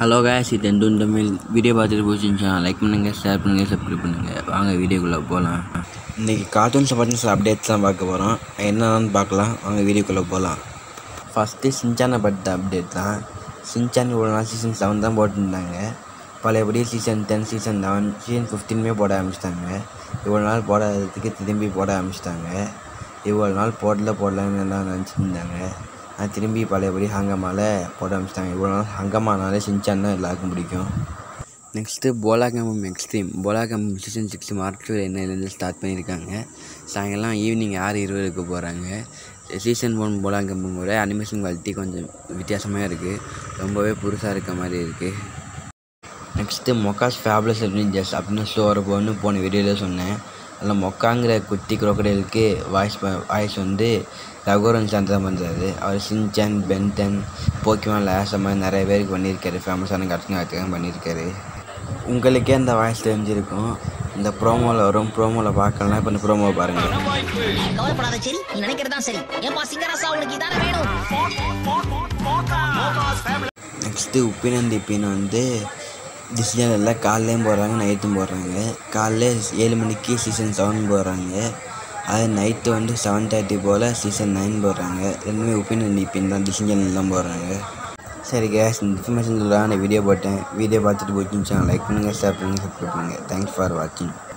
hello guys இது எந்தூன் Tamil video பார்த்துட்டு பிடிச்சிருந்துச்சா லைக் பண்ணுங்கள் ஷேர் பண்ணுங்கள் சப்ஸ்கிரைப் பண்ணுங்கள் வாங்க வீடியோக்குள்ளே போகலாம் இன்றைக்கி கார்ட்டூன்ஸை பற்றி சில அப்டேட்ஸ் தான் பார்க்க போகிறோம் என்னென்னு பார்க்கலாம் வாங்க வீடியோக்குள்ளே போகலாம் ஃபஸ்ட்டு சின்சானை பட்ட அப்டேட் தான் சின்சான் இவ்வளோ நாள் சீசன் செவன் தான் போட்டுருந்தாங்க பழையபடி season ten season eleven season ஃபிஃப்டீனுமே போட ஆரம்பிச்சிட்டாங்க இவ்வளோ நாள் போடாததுக்கு திரும்பி போட ஆரம்பிச்சிட்டாங்க இவ்வளோ நாள் போடல போடலன்னு எல்லாம் நினச்சிட்டு இருந்தாங்க ஆனால் திரும்பி பழையபடி ஹங்கமாவில் போட ஆரம்பிச்சிட்டாங்க இவ்வளோ நாள் ஹங்கமானாலே சின்சான் தான் எல்லாருக்கும் பிடிக்கும் நெக்ஸ்ட்டு போலா கேம்பம் எக்ஸ்ட்ரீம் போலா கேம்பம் சீசன் சிக்ஸ் மார்ச் என்னையிலேருந்து ஸ்டார்ட் பண்ணியிருக்காங்க சாயங்காலம் ஈவினிங் ஆறு இருபதுக்கு போகிறாங்க சீசன் ஒன் போலா கேம்பம் கூட அனிமேஷன் குவாலிட்டி கொஞ்சம் வித்தியாசமாக இருக்குது ரொம்பவே புதுசாக இருக்க மாதிரி இருக்குது நெக்ஸ்ட்டு மொக்காஸ் ஃபேப்லஸ் ரெஞ்சர்ஸ் அப்படின்னு ஷோ வரப்போன்னு போன வீடியோவில் சொன்னேன் அதில் மொக்காங்கிற குட்டி குரோக்கடைலுக்கு வாய்ஸ் வாய்ஸ் வந்து ரகுவரன் சாந்தா பண்ணுறாரு அவர் சின்சான் பென்டன் போக்கிமான் லேஸ் மாதிரி நிறைய பேருக்கு பண்ணியிருக்காரு ஃபேமஸான கார்ட்டூன் அதுக்காக பண்ணியிருக்காரு உங்களுக்கே அந்த வாய்ஸ் தெரிஞ்சிருக்கும் இந்த ப்ரோமோவில் வரும் ப்ரோமோவில் பார்க்கலாம் இப்போ இந்த ப்ரோமோவை பாருங்கள் கவலைப்படாத சரி நீ நினைக்கிறதா சரி ஏப்பா சிங்கராசா உனக்கு இதானே வேணும் நெக்ஸ்ட்டு உப்பினந்தி பின் வந்து டிஸ்னேலில் காலையிலையும் போடுறாங்க நைட்டும் போடுறாங்க காலைல ஏழு மணிக்கு சீசன் செவன் போடுறாங்க அது நைட்டு வந்து செவன் தேர்ட்டி போல் சீசன் நைன் போடுறாங்க ரெண்டுமே உப்பினந்தி பின் தான் டிசிஷன்லாம் போடுறாங்க சரி கேஸ் இந்த இன்ஃபர்மேஷன் சொல்லலாம் நான் வீடியோ போட்டேன் வீடியோ பார்த்துட்டு போச்சுன்னு லைக் பண்ணுங்கள் ஷேர் பண்ணுங்கள் சப்ஸ்கிரைப் பண்ணுங்கள் தேங்க்ஸ் ஃபார் வாட்சிங்